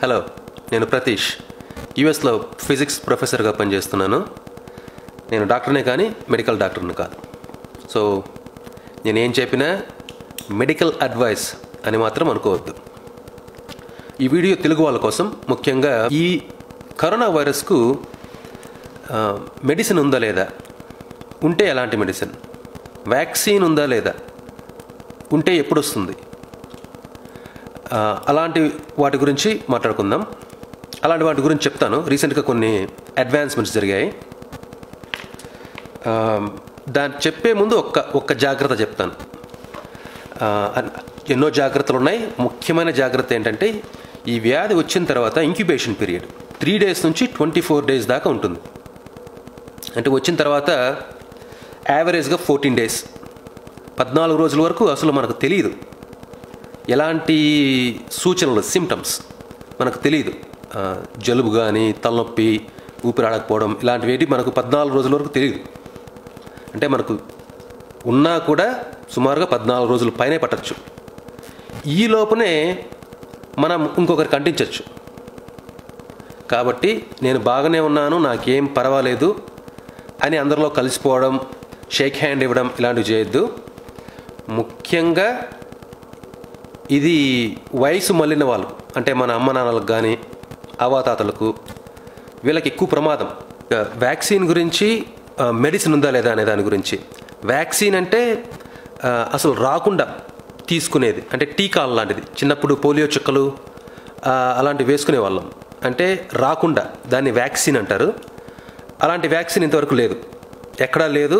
hello నేను ప్రతీష్ యుఎస్లో physics ప్రొఫెసర్గా పనిచేస్తున్నాను నేను డాక్టర్నే కానీ మెడికల్ డాక్టర్ని కాదు సో నేను ఏం చెప్పినా మెడికల్ అడ్వైస్ అని మాత్రం అనుకోవద్దు ఈ వీడియో తెలుగు వాళ్ళ కోసం ముఖ్యంగా ఈ కరోనా వైరస్కు ఆ, మెడిసిన్ ఉందా లేదా ఉంటే ఎలాంటి మెడిసిన్ వ్యాక్సిన్ ఉందా లేదా ఉంటే ఎప్పుడు వస్తుంది ఆ, అలాంటి వాటి గురించి మాట్లాడుకుందాం అలాంటి వాటి గురించి చెప్తాను రీసెంట్గా కొన్ని అడ్వాన్స్మెంట్స్ జరిగాయి ఆ, దాన్ని చెప్పే ముందు ఒక్క ఒక్క జాగ్రత్త చెప్తాను ఆ, అన్- ఎన్నో జాగ్రత్తలు ఉన్నాయి ముఖ్యమైన జాగ్రత్త ఏంటంటే ఈ వ్యాధి వచ్చిన తర్వాత ఇంక్యుబేషన్ పీరియడ్ త్రీ డేస్ నుంచి ట్వంటీ ఫోర్ డేస్ దాకా ఉంటుంది అంటే వచ్చిన తర్వాత యావరేజ్గా ఫోర్టీన్ డేస్ పద్నాలుగు రోజుల వరకు అసలు మనకు తెలియదు ఎలాంటి సూచనలు సిమ్టమ్స్ మనకు తెలియదు ఆ, జలుబు కానీ తలనొప్పి ఊపిరాడకపోవడం ఇలాంటివి మనకు పద్నాలుగు రోజుల వరకు తెలియదు అంటే మనకు ఉన్నా కూడా సుమారుగా పద్నాలుగు రోజుల పైనే పట్టచ్చు ఈ లోపునే మనం ఇంకొకరికి అంటించవచ్చు కాబట్టి నేను బాగానే ఉన్నాను నాకేం పర్వాలేదు అని అందరిలో కలిసిపోవడం షేక్ హ్యాండ్ ఇవ్వడం ఇలాంటివి చేయొద్దు ముఖ్యంగా ఇది వయసు మళ్ళిన వాళ్ళు అంటే మన అమ్మ నాన్నలకు కానీ అవాతాతలకు వీళ్ళకి ఎక్కువ ప్రమాదం ఇక వ్యాక్సిన్ గురించి ఆ, మెడిసిన్ ఉందా లేదా అనే దాని గురించి వ్యాక్సిన్ అంటే ఆ, అసలు రాకుండా తీసుకునేది అంటే టీకాలు లాంటిది చిన్నప్పుడు పోలియో చుక్కలు ఆ, అలాంటివి వేసుకునే వాళ్ళం అంటే రాకుండా దాన్ని వ్యాక్సిన్ అంటారు అలాంటి వ్యాక్సిన్ ఇంతవరకు లేదు ఎక్కడా లేదు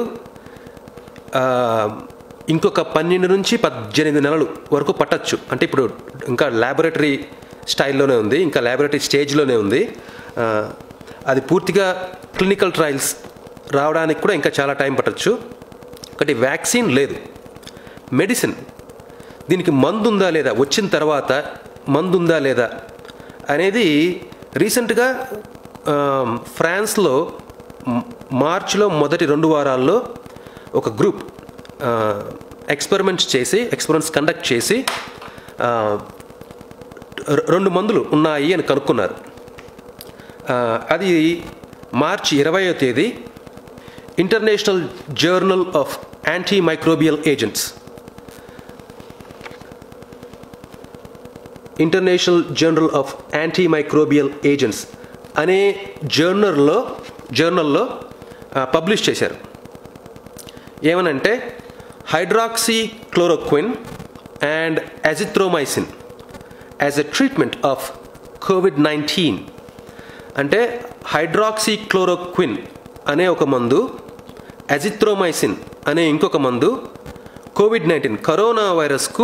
ఆ, ఇంకొక పన్నెండు నుంచి పద్దెనిమిది నెలలు వరకు పట్టచ్చు అంటే ఇప్పుడు ఇంకా ల్యాబొరేటరీ స్టైల్లోనే ఉంది ఇంకా ల్యాబొరేటరీ స్టేజ్లోనే ఉంది ఆ, అది పూర్తిగా క్లినికల్ ట్రయల్స్ రావడానికి కూడా ఇంకా చాలా టైం పట్టచ్చు ఒకటి వ్యాక్సిన్ లేదు మెడిసిన్ దీనికి మందు ఉందా లేదా వచ్చిన తర్వాత మందు ఉందా లేదా అనేది రీసెంట్గా ఆ, ఫ్రాన్స్లో మ్- మార్చిలో మొదటి రెండు వారాల్లో ఒక గ్రూప్ ఎక్స్పెరిమెంట్స్ చేసి ఎక్స్పెరిమెంట్స్ కండక్ట్ చేసి ఆ, రె- రెండు మందులు ఉన్నాయి అని కనుక్కున్నారు ఆ, అది మార్చి ఇరవయో తేదీ international journal of antimicrobial agents international journal of antimicrobial agents అనే జర్నల్లో జర్నల్లో పబ్లిష్ చేశారు ఏమనంటే hydroxychloroquine and azithromycin as a treatment of COVID nineteen అంటే హైడ్రాక్సీ క్లోరోక్విన్ అనే ఒక మందు అజిత్రోమైసిన్ అనే ఇంకొక మందు కోవిడ్ నైన్టీన్ కరోనా వైరస్కు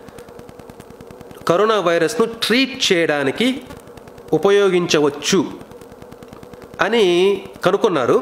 కరోనా వైరస్ను ట్రీట్ చేయడానికి ఉపయోగించవచ్చు అని కనుక్కున్నారు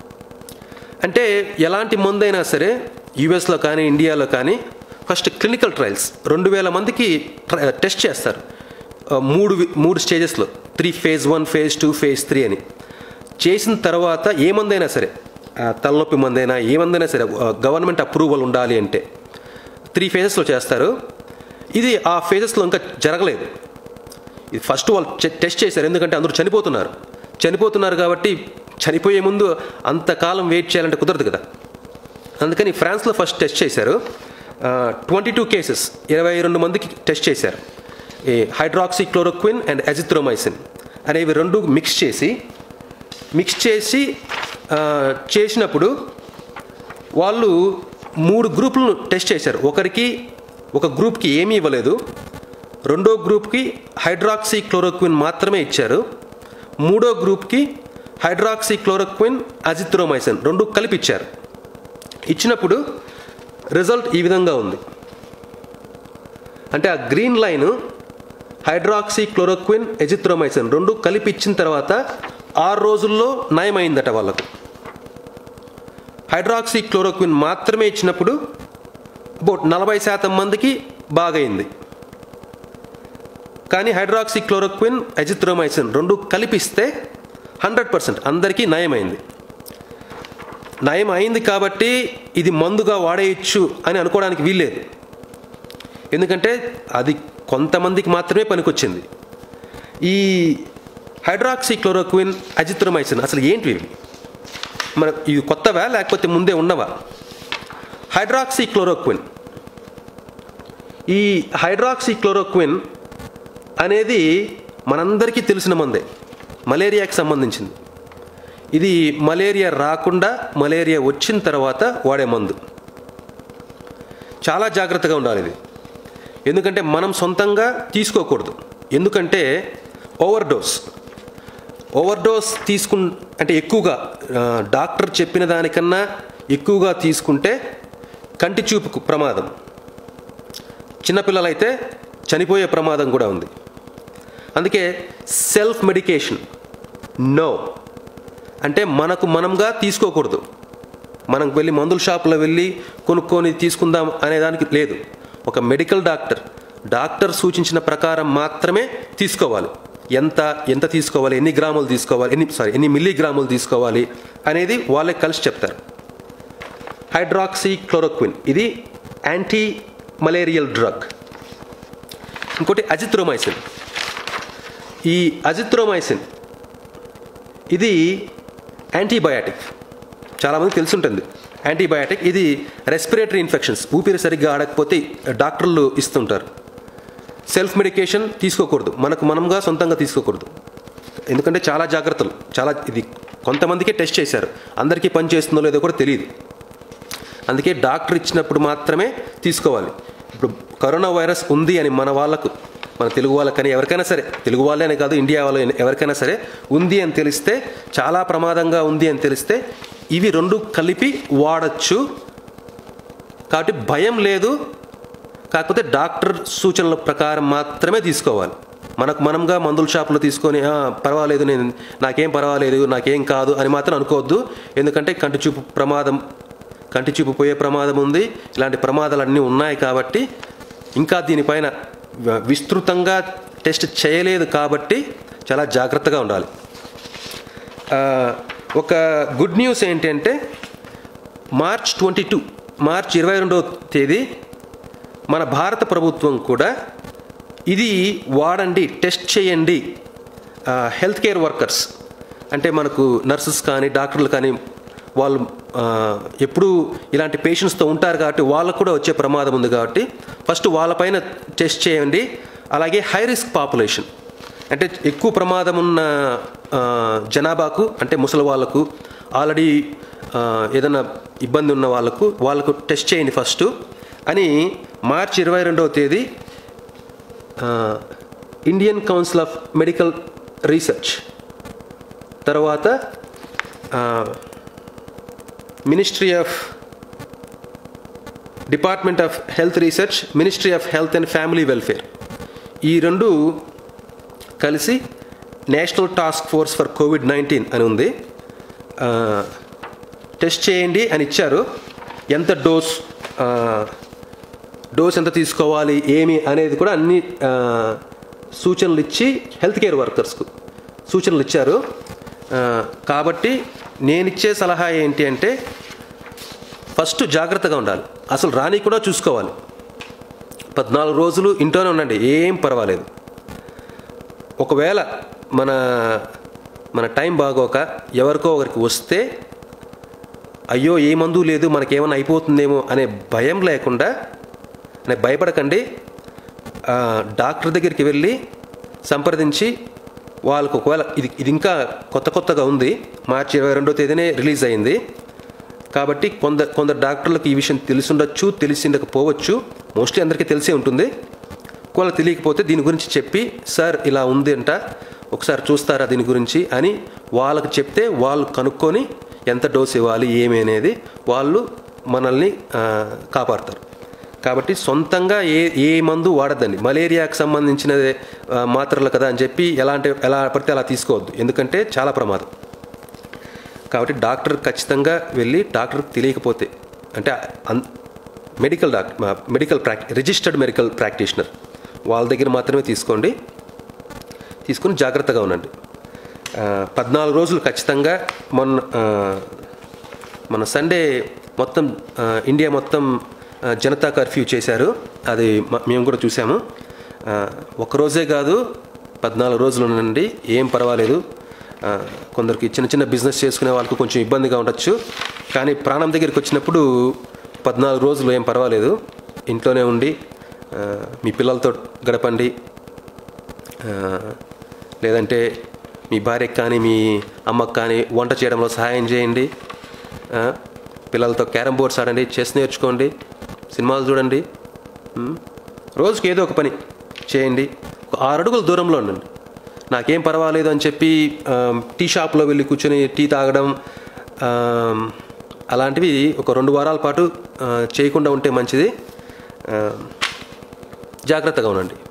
అంటే ఎలాంటి మందైనా సరే యుఎస్లో కానీ ఇండియాలో కానీ ఫస్ట్ క్లినికల్ ట్రయల్స్ రెండు వేల మందికి ట్ర- టెస్ట్ చేస్తారు ఆ, మూడు వి- మూడు స్టేజెస్లో three phase one phase two phase three అని చేసిన తర్వాత ఏ మందైనా సరే ఆ, తలనొప్పి మందైనా ఏ మందైనా సరే ఆ, గవర్నమెంట్ అప్రూవల్ ఉండాలి అంటే త్రీ ఫేజెస్లో చేస్తారు ఇది ఆ ఫేజెస్లో ఇంకా జరగలేదు ఇది ఫస్ట్ వాళ్ళు చె- టెస్ట్ చేశారు ఎందుకంటే అందరూ చనిపోతున్నారు చనిపోతున్నారు కాబట్టి చనిపోయే ముందు అంతకాలం వెయిట్ చేయాలంటే కుదరదు కదా అందుకని ఫ్రాన్స్లో ఫస్ట్ టెస్ట్ చేశారు ట్వంటీ టూ కేసెస్ ఇరవై రెండు మందికి టెస్ట్ చేశారు ఈ హైడ్రాక్సీ క్లోరోక్విన్ అండ్ అజిత్రోమైసిన్ అనేవి రెండు మిక్స్ చేసి మిక్స్ చేసి ఆ, చేసినప్పుడు వాళ్ళు మూడు గ్రూపులను టెస్ట్ చేశారు ఒకరికి ఒక గ్రూప్కి ఏమీ ఇవ్వలేదు రెండో గ్రూప్కి హైడ్రాక్సీ క్లోరోక్విన్ మాత్రమే ఇచ్చారు మూడో గ్రూప్కి హైడ్రాక్సీ క్లోరోక్విన్ అజిత్రోమైసిన్ రెండు కలిపి ఇచ్చారు ఇచ్చినప్పుడు రిజల్ట్ ఈ విధంగా ఉంది అంటే ఆ green line hydroxychloroquine azithromycin రెండు కలిపి ఇచ్చిన తర్వాత ఆరు రోజుల్లో నయమైందట వాళ్ళకు హైడ్రాక్సీ క్లోరోక్విన్ మాత్రమే ఇచ్చినప్పుడు అబౌట్ నలభై శాతం మందికి బాగైంది కానీ హైడ్రాక్సీ క్లోరోక్విన్ ఎజిత్రోమైసిన్ రెండు కలిపిస్తే హండ్రెడ్ పర్సెంట్ అందరికీ నయమైంది నయం అయింది కాబట్టి ఇది మందుగా వాడేయచ్చు అని అనుకోవడానికి వీల్లేదు ఎందుకంటే అది కొంతమందికి మాత్రమే పనికొచ్చింది ఈ హైడ్రాక్సీ క్లోరోక్విన్ అజిత్రోమైసిన్ అసలు ఏంటి ఇవి మన ఇవి కొత్తవా లేకపోతే ముందే ఉన్నవా హైడ్రాక్సీ క్లోరోక్విన్ ఈ హైడ్రాక్సీ క్లోరోక్విన్ అనేది మనందరికీ తెలిసిన మందే మలేరియాకి సంబంధించింది ఇది మలేరియా రాకుండా మలేరియా వచ్చిన తర్వాత వాడే మందు చాలా జాగ్రత్తగా ఉండాలి ఇది ఎందుకంటే మనం సొంతంగా తీసుకోకూడదు ఎందుకంటే ఓవర్ డోస్ ఓవర్ డోస్ తీసుకు అంటే ఎక్కువగా ఆ, డాక్టర్ చెప్పిన దానికన్నా ఎక్కువగా తీసుకుంటే కంటి చూపుకు ప్రమాదం చిన్నపిల్లలైతే చనిపోయే ప్రమాదం కూడా ఉంది అందుకే సెల్ఫ్ మెడికేషన్ నో అంటే మనకు మనంగా తీసుకోకూడదు మనం వెళ్ళి మందుల షాపులో వెళ్ళి కొనుక్కొని తీసుకుందాం అనే దానికి లేదు ఒక మెడికల్ డాక్టర్ డాక్టర్ సూచించిన ప్రకారం మాత్రమే తీసుకోవాలి ఎంత ఎంత తీసుకోవాలి ఎన్ని గ్రాములు తీసుకోవాలి ఎన్ని సారీ ఎన్ని మిల్లీగ్రాములు తీసుకోవాలి అనేది వాళ్ళే కలిసి చెప్తారు హైడ్రాక్సీ క్లోరోక్విన్ ఇది యాంటీ మలేరియల్ డ్రగ్ ఇంకోటి అజిత్రోమైసిన్ ఈ అజిత్రోమైసిన్ ఇది యాంటీబయాటిక్ చాలామంది తెలుసుంటుంది యాంటీబయాటిక్ ఇది రెస్పిరేటరీ ఇన్ఫెక్షన్స్ ఊపిరి సరిగ్గా ఆడకపోతే డాక్టర్లు ఇస్తుంటారు సెల్ఫ్ మెడికేషన్ తీసుకోకూడదు మనకు మనంగా సొంతంగా తీసుకోకూడదు ఎందుకంటే చాలా జాగ్రత్తలు చాలా ఇది కొంతమందికే టెస్ట్ చేశారు అందరికీ పని చేస్తుందో లేదో కూడా తెలియదు అందుకే డాక్టర్ ఇచ్చినప్పుడు మాత్రమే తీసుకోవాలి ఇప్పుడు కరోనా వైరస్ ఉంది అని మన వాళ్ళకు మన తెలుగు వాళ్ళకని ఎవరికైనా సరే తెలుగు వాళ్ళే అని కాదు ఇండియా వాళ్ళు ఎవరికైనా సరే ఉంది అని తెలిస్తే చాలా ప్రమాదంగా ఉంది అని తెలిస్తే ఇవి రెండు కలిపి వాడచ్చు కాబట్టి భయం లేదు కాకపోతే డాక్టర్ సూచనల ప్రకారం మాత్రమే తీసుకోవాలి మనకు మనంగా మందుల షాపులో తీసుకొని "ఆ, పర్వాలేదు నేను నాకేం పర్వాలేదు నాకేం కాదు అని మాత్రం అనుకోవద్దు ఎందుకంటే కంటి చూపు ప్రమాదం కంటి చూపు పోయే ప్రమాదం ఉంది ఇలాంటి ప్రమాదాలన్నీ ఉన్నాయి కాబట్టి ఇంకా దీనిపైన వ- విస్తృతంగా టెస్ట్ చేయలేదు కాబట్టి చాలా జాగ్రత్తగా ఉండాలి ఆ, ఒక గుడ్ న్యూస్ ఏంటంటే మార్చ్ ట్వంటీ టూ మార్చ్ ఇరవై రెండవ తేదీ మన భారత ప్రభుత్వం కూడా ఇది వాడండి టెస్ట్ చేయండి ఆ, హెల్త్ కేర్ వర్కర్స్ అంటే మనకు నర్సెస్ కానీ డాక్టర్లు కానీ వాళ్ళు ఆ, ఎప్పుడూ ఇలాంటి పేషెంట్స్తో ఉంటారు కాబట్టి వాళ్ళకు కూడా వచ్చే ప్రమాదం ఉంది కాబట్టి ఫస్ట్ వాళ్ళపైన టెస్ట్ చేయండి అలాగే హై రిస్క్ పాపులేషన్ అంటే ఎక్కువ ప్రమాదం ఉన్న ఆ, జనాభాకు అంటే ముసలి వాళ్ళకు ఆల్రెడీ ఆ, ఏదైనా ఇబ్బంది ఉన్న వాళ్ళకు వాళ్ళకు టెస్ట్ చేయండి ఫస్ట్ అని మార్చి ఇరవై రెండవ తేదీ ఆ, Indian council of medical research తర్వాత ఆ, ministry of department of health research ministry of health and family welfare ఈ రెండు కలిసి national task force for COVID nineteen అని ఉంది ఆ, టెస్ట్ చేయండి అని ఇచ్చారు ఎంత డోస్ ఆ, డోస్ ఎంత తీసుకోవాలి ఏమి అనేది కూడా అన్ని ఆ, సూచనలు ఇచ్చి హెల్త్ కేర్ వర్కర్స్కు సూచనలు ఇచ్చారు ఆ, కాబట్టి నేను ఇచ్చే సలహా ఏంటి అంటే ఫస్ట్ జాగ్రత్తగా ఉండాలి అసలు రాని కూడా చూసుకోవాలి పద్నాలుగు రోజులు ఇంట్లోనే ఉండండి ఏం పర్వాలేదు ఒకవేళ మన మన టైం బాగోక ఎవరికో ఒకరికి వస్తే అయ్యో ఏ మందు లేదు మనకేమైనా అయిపోతుందేమో అనే భయం లేకుండా అనే భయపడకండి ఆ, డాక్టర్ దగ్గరికి వెళ్ళి సంప్రదించి వాళ్ళకు ఒకవేళ ఇది ఇది ఇంకా కొత్త కొత్తగా ఉంది మార్చి ఇరవై రెండో తేదీనే రిలీజ్ అయింది కాబట్టి కొందరు కొందరు డాక్టర్లకు ఈ విషయం తెలిసి ఉండొచ్చు తెలిసి ఉండకపోవచ్చు మోస్ట్లీ అందరికీ తెలిసే ఉంటుంది ఒకవేళ తెలియకపోతే దీని గురించి చెప్పి సార్ ఇలా ఉంది అంట ఒకసారి చూస్తారా దీని గురించి అని వాళ్ళకి చెప్తే వాళ్ళు కనుక్కొని ఎంత డోస్ ఇవ్వాలి ఏమి అనేది వాళ్ళు మనల్ని ఆ, కాపాడతారు కాబట్టి సొంతంగా ఏ ఏ మందు వాడద్దండి మలేరియాకు సంబంధించిన ఆ, మాత్రలు కదా అని చెప్పి ఎలాంటి ఎలా పడితే అలా తీసుకోవద్దు ఎందుకంటే చాలా ప్రమాదం కాబట్టి డాక్టర్ ఖచ్చితంగా వెళ్ళి డాక్టర్కి తెలియకపోతే అంటే un medical doctor medical prac registered medical practitioner వాళ్ళ దగ్గర మాత్రమే తీసుకోండి తీసుకుని జాగ్రత్తగా ఉండండి ఆ, పద్నాలుగు రోజులు ఖచ్చితంగా మొన్న ఆ, మన సండే మొత్తం ఆ, ఇండియా మొత్తం ఆ, జనతా కర్ఫ్యూ చేశారు అది మ- మేము కూడా చూసాము ఆ, ఒక్కరోజే కాదు పద్నాలుగు రోజులు ఉండండి ఏం పర్వాలేదు ఆ, కొందరికి చిన్న చిన్న బిజినెస్ చేసుకునే వాళ్ళకు కొంచెం ఇబ్బందిగా ఉండొచ్చు కానీ ప్రాణం దగ్గరికి వచ్చినప్పుడు పద్నాలుగు రోజులు ఏం పర్వాలేదు ఇంట్లోనే ఉండి ఆ, మీ పిల్లలతో గడపండి ఆ, లేదంటే మీ భార్యకి కానీ మీ అమ్మకి కానీ వంట చేయడంలో సహాయం చేయండి ఆ, పిల్లలతో క్యారమ్ బోర్డ్స్ ఆడండి చెస్ నేర్చుకోండి సినిమాలు చూడండి ఉమ్, రోజుకి ఏదో ఒక పని చేయండి ఒక ఆరు అడుగుల దూరంలో ఉండండి నాకేం పర్వాలేదు అని చెప్పి ఆ, టీ షాప్లో వెళ్ళి కూర్చొని టీ తాగడం ఆ, అలాంటివి ఒక రెండు వారాల పాటు ఆ, చేయకుండా ఉంటే మంచిది ఆ, జాగ్రత్తగా ఉండండి